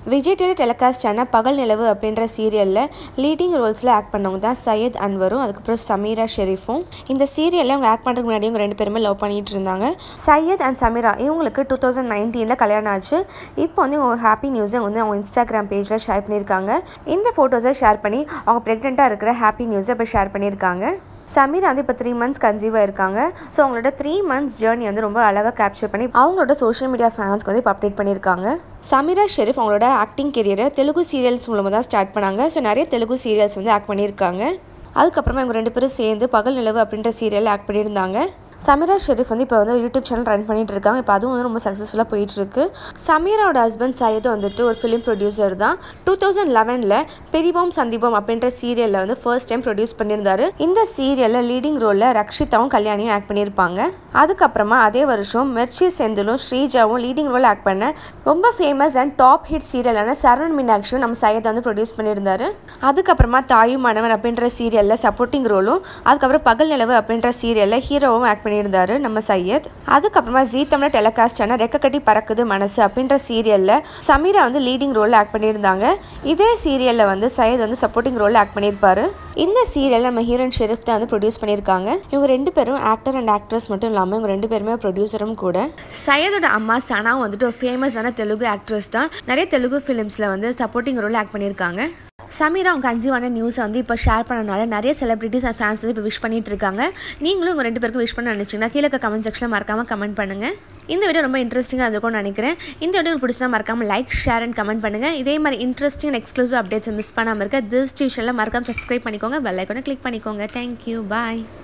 Vijay TV telecast ஆன பகல் நிலவு அப்படின்ற சீரியலில் லீடிங் ரோல்ஸில் ஆக்ட் பண்ணவங்க தான் சையத் அன்வரும் அதுக்கப்புறம் சமீரா ஷெரீஃபும் இந்த சீரியலில் அவங்க ஆக்ட் பண்ணுறதுக்கு முன்னாடி இவங்க ரெண்டு பேருமே லவ் பண்ணிட்டு இருந்தாங்க சையத் அண்ட் சமீரா இவங்களுக்கு டூ தௌசண்ட் நைன்டீனில் கல்யாணம் ஆச்சு இப்போ வந்து இவங்க ஒரு ஹாப்பி நியூஸை வந்து அவங்க இன்ஸ்டாகிராம் பேஜில் ஷேர் பண்ணியிருக்காங்க இந்த ஃபோட்டோஸை ஷேர் பண்ணி அவங்க ப்ரெக்னெண்ட்டாக இருக்கிற ஹாப்பி நியூஸை இப்போ ஷேர் பண்ணியிருக்காங்க சமீரா வந்து இப்போ த்ரீ மந்த்ஸ் கன்சீவாக இருக்காங்க ஸோ அவங்களோட த்ரீ மந்த்ஸ் ஜேர்னி வந்து ரொம்ப அழகாக கேப்சர் பண்ணி அவங்களோட சோஷியல் மீடியா ஃபேன்ஸ்க்கு வந்து இப்போ அப்டேட் பண்ணியிருக்காங்க சமீரா ஷெரீஃப் அவங்களோட ஆக்டிங் கெரியரை தெலுங்கு சீரியல்ஸ் மூலமாக தான் ஸ்டார்ட் பண்ணாங்க ஸோ நிறைய தெலுங்கு சீரியல்ஸ் வந்து ஆக்ட் பண்ணியிருக்காங்க அதுக்கப்புறமா இவங்க ரெண்டு பேரும் சேர்ந்து பகல் நிலவு அப்படின்ற சீரியல் ஆக்ட் பண்ணியிருந்தாங்க சமீரா ஷெரீஃப் வந்து இப்போ வந்து யூடியூப் சேனல் ரன் பண்ணிட்டு இருக்காங்க இப்போ அதுவும் வந்து ரொம்ப சக்ஸஸ்ஃபுல்லாக போயிட்டு இருக்கு சமீராவோட ஹஸ்பண்ட் சையது வந்துட்டு ஒரு ஃபிலிம் ப்ரொடியூசர் தான் டூ தௌசண்ட் லெவனில் பிரிவோம் சந்திப்போம் அப்படின்ற சீரியலில் வந்து ஃபர்ஸ்ட் டைம் ப்ரொடியூஸ் பண்ணியிருந்தாரு இந்த சீரியலில் லீடிங் ரோலில் ரக்ஷிதாவும் கல்யாணியும் ஆக்ட் பண்ணியிருப்பாங்க அதுக்கப்புறமா அதே வருஷம் மெர்ச்சி செந்திலும் ஸ்ரீஜாவும் லீடிங் ரோல் ஆக்ட் பண்ண ரொம்ப ஃபேமஸ் அண்ட் டாப் ஹிட் சீரியலான சரவண் மீனாட்சியும் நம்ம சையத் வந்து ப்ரொடியூஸ் பண்ணியிருந்தாரு அதுக்கப்புறமா தாயும் மணவன் அப்படின்ற சீரியலில் சப்போர்ட்டிங் ரோலும் அதுக்கப்புறம் பகல் நிலவு அப்படின்ற சீரியலில் ஹீரோவும் ஆக்ட் பண்ணியிருந்தாரு நம்ம சையத் அதுக்கப்புறமா ஜீ தமிழ் டெலிகாஸ்டான ரெக்க கட்டி பறக்குது மனசு அப்படின்ற சீரியலில் சமீரா வந்து லீடிங் ரோலில் ஆக்ட் பண்ணியிருந்தாங்க இதே சீரியலில் வந்து சையத் வந்து சப்போர்ட்டிங் ரோலில் ஆக்ட் பண்ணியிருப்பாரு இந்த சீரியல் நம்ம ஹீரோயின் ஷெரீஃப் தான் வந்து ப்ரொடியூஸ் பண்ணியிருக்காங்க இவங்க ரெண்டு பேரும் ஆக்டர் அண்ட் ஆக்ட்ரஸ் மட்டும் இல்லாமல் இவங்க ரெண்டு பேருமே ப்ரொடியூசரும் கூட சையதோட அம்மா சனாவும் வந்துட்டு ஒரு ஃபேமஸான தெலுங்கு ஆக்ட்ரஸ் தான் நிறைய தெலுங்கு ஃபிலிம்ஸில் வந்து சப்போர்ட்டிங் ரோல் ஆக்ட் பண்ணியிருக்காங்க சமீரா அவங்க கன்சீவான நியூஸை வந்து இப்போ ஷேர் பண்ணனால நிறைய செலிபிரிட்டிஸ் அண்ட் ஃபேன்ஸ் வந்து இப்போ விஷ் பண்ணிட்டு இருக்காங்க நீங்களும் உங்கள் ரெண்டு பேருக்கும் விஷ் பண்ண நினச்சிங்கன்னா கீழே கமெண்ட் செக்ஷனில் மறக்காமல் கமெண்ட் பண்ணுங்கள் இந்த வீடியோ ரொம்ப இன்ட்ரெஸ்டிங்காக இருக்கும்னு நினைக்கிறேன் இந்த வீடியோ உங்களுக்கு பிடிச்சா மறக்காமல் லைக் ஷேர் அண்ட் கமெண்ட் பண்ணுங்கள் இதே மாதிரி interesting and exclusive updates miss பண்ணாமல் இருக்க திஸ் டியூஷனில் மறக்காமல் சப்ஸ்கிரைப் பண்ணிக்கோங்க பெல் ஐக்கானை கிளிக் பண்ணிக்கோங்க தேங்க்யூ பாய்